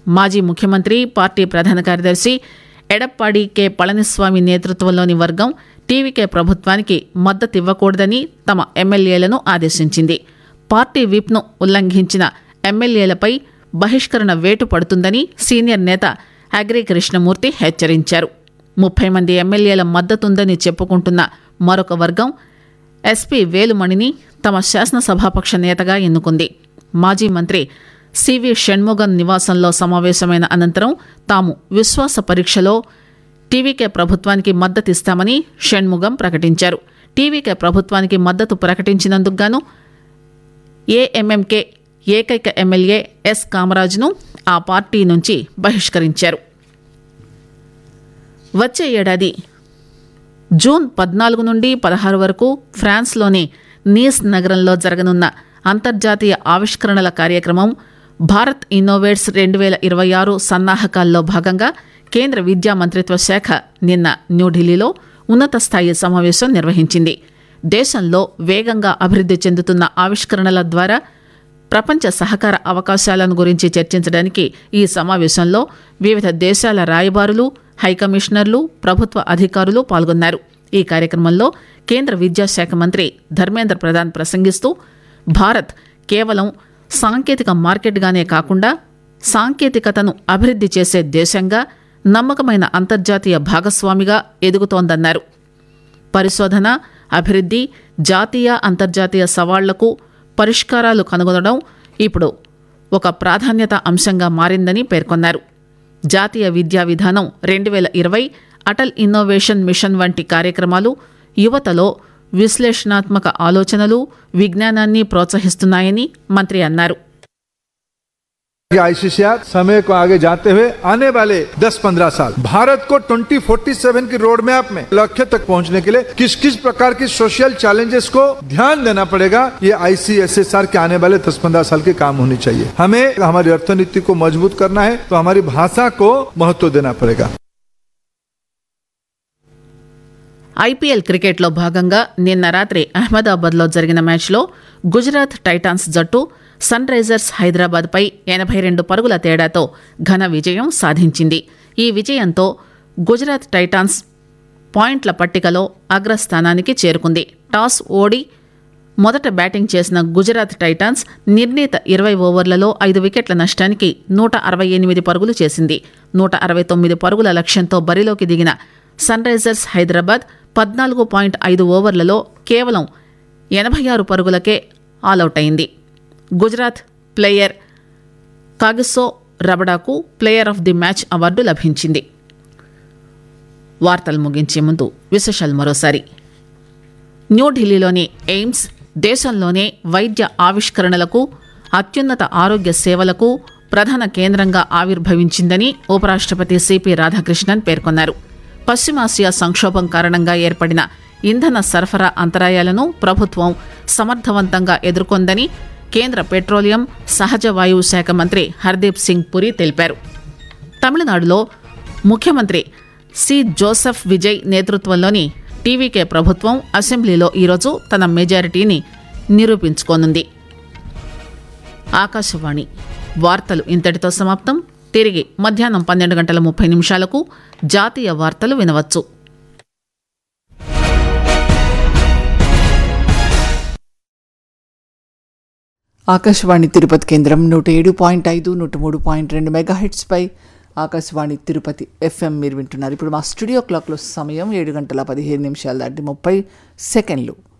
మాజీ ముఖ్యమంత్రి పార్టీ ప్రధాన కార్యదర్శి ఎడప్పాడి కె పళనిస్వామి నేతృత్వంలోని వర్గం టీవీకే ప్రభుత్వానికి మద్దతివ్వకూడదని తమ ఎమ్మెల్యేలను ఆదేశించింది పార్టీ విప్ను ఉల్లంఘించిన ఎమ్మెల్యేలపై బహిష్కరణ వేటు పడుతుందని సీనియర్ నేత అగ్రి కృష్ణమూర్తి హెచ్చరించారు ముప్పై మంది ఎమ్మెల్యేల మద్దతుందని చెప్పుకుంటున్న మరొక వర్గం ఎస్పీ వేలుమణిని తమ శాసనసభాపక్ష నేతగా ఎన్నుకుంది మాజీ మంత్రి సివి షణ్ముగన్ నివాసంలో సమావేశమైన అనంతరం తాము విశ్వాస పరీక్షలో టీవీకే ప్రభుత్వానికి మద్దతిస్తామని షణ్ముగం ప్రకటించారు టీవీకే ప్రభుత్వానికి మద్దతు ప్రకటించినందుకు గాను ఏఎంఎంకే ఏకైక ఎమ్మెల్యే ఎస్ కామరాజ్ను ఆ పార్టీ నుంచి బహిష్కరించారు వచ్చే ఏడాది జూన్ పద్నాలుగు నుండి పదహారు వరకు ఫ్రాన్స్లోని నీస్ నగరంలో జరగనున్న అంతర్జాతీయ ఆవిష్కరణల కార్యక్రమం భారత్ ఇన్నోవేట్స్ రెండు వేల ఇరవై ఆరు సన్నాహకాల్లో భాగంగా కేంద్ర విద్యా మంత్రిత్వ శాఖ నిన్న న్యూఢిల్లీలో ఉన్నత స్థాయి సమావేశం నిర్వహించింది దేశంలో వేగంగా అభివృద్ది చెందుతున్న ఆవిష్కరణల ద్వారా ప్రపంచ సహకార అవకాశాలను గురించి చర్చించడానికి ఈ సమావేశంలో వివిధ దేశాల రాయబారులు హైకమిషనర్లు ప్రభుత్వ అధికారులు పాల్గొన్నారు ఈ కార్యక్రమంలో కేంద్ర విద్యాశాఖ మంత్రి ధర్మేంద్ర ప్రధాన్ ప్రసంగిస్తూ భారత్ కేవలం సాంకేతిక మార్కెట్గానే కాకుండా సాంకేతికతను అభివృద్ది చేసే దేశంగా నమ్మకమైన అంతర్జాతీయ భాగస్వామిగా ఎదుగుతోందన్నారు పరిశోధన అభివృద్ది జాతీయ అంతర్జాతీయ సవాళ్లకు పరిష్కారాలు కనుగొనడం ఇప్పుడు ఒక ప్రాధాన్యత అంశంగా మారిందని పేర్కొన్నారు జాతీయ విద్యా విధానం రెండు వేల ఇరవై అటల్ ఇన్నోవేషన్ మిషన్ వంటి కార్యక్రమాలు యువతలో విశ్లేషణాత్మక ఆలోచనలు విజ్ఞానాన్ని ప్రోత్సహిస్తున్నాయని మంత్రి అన్నారు आईसीसीआर समय को आगे जाते हुए आने वाले 10-15 साल भारत को 2047 की रोड मैप में लक्ष्य तक पहुंचने के लिए किस किस प्रकार की सोशल चैलेंजेस को ध्यान देना पड़ेगा ये आईसीएसएसआर के आने वाले 10-15 साल के काम होनी चाहिए हमें हमारी अर्थनीति को मजबूत करना है तो हमारी भाषा को महत्व देना पड़ेगा ఐపీఎల్ క్రికెట్లో భాగంగా నిన్న రాత్రి అహ్మదాబాద్లో జరిగిన మ్యాచ్లో గుజరాత్ టైటాన్స్ జట్టు సన్ రైజర్స్ హైదరాబాద్పై ఎనభై రెండు పరుగుల తేడాతో ఘన విజయం సాధించింది ఈ విజయంతో గుజరాత్ టైటాన్స్ పాయింట్ల పట్టికలో అగ్రస్థానానికి చేరుకుంది టాస్ ఓడి మొదట బ్యాటింగ్ చేసిన గుజరాత్ టైటాన్స్ నిర్ణీత ఇరవై ఓవర్లలో ఐదు వికెట్ల నష్టానికి నూట అరవై ఎనిమిది పరుగులు చేసింది నూట అరవై తొమ్మిది పరుగుల లక్ష్యంతో బరిలోకి దిగిన సన్ రైజర్స్ హైదరాబాద్ పద్నాలుగు పాయింట్ ఐదు ఓవర్లలో కేవలం ఎనభై ఆరు పరుగులకే ఆలౌట్ అయింది గుజరాత్ ప్లేయర్ కాగిసో రబడాకు player of the match award లభించింది వార్తలు ముగించే ముందు విశేషాలు మరోసారి న్యూఢిల్లీలోని ఎయిమ్స్ దేశంలోనే వైద్య ఆవిష్కరణలకు అత్యున్నత ఆరోగ్య సేవలకు ప్రధాన కేంద్రంగా ఆవిర్భవించిందని ఉపరాష్ట్రపతి సిపి రాధాకృష్ణన్ పేర్కొన్నారు పశ్చిమాసియా సంక్షోభం కారణంగా ఏర్పడిన ఇంధన సరఫరా అంతరాయాలను ప్రభుత్వం సమర్థవంతంగా ఎదుర్కొందని కేంద్ర పెట్రోలియం సహజ వాయువు శాఖ మంత్రి హర్దీప్ సింగ్ పురి తెలిపారు తమిళనాడులో ముఖ్యమంత్రి సి జోసెఫ్ విజయ్ నేతృత్వంలోని టీవీకే ప్రభుత్వం అసెంబ్లీలో ఈరోజు తన మెజారిటీని నిరూపించుకోనుంది ఆకాశవాణి వార్తలు ఇంతటితో సమాప్తం తిరిగి మధ్యాహ్నం పన్నెండు గంటల ముప్పై నిమిషాలకు జాతీయ వార్తలు వినవచ్చు ఆకాశవాణి తిరుపతి కేంద్రం నూట ఏడు పాయింట్ ఐదు నూట మూడు పాయింట్ రెండు మెగాహెట్స్పై ఆకాశవాణి తిరుపతి ఎఫ్ఎం మీరు వింటున్నారు ఇప్పుడు మా స్టూడియో క్లాక్లో సమయం ఏడు గంటల పదిహేను నిమిషాలు దాటి ముప్పై సెకండ్లు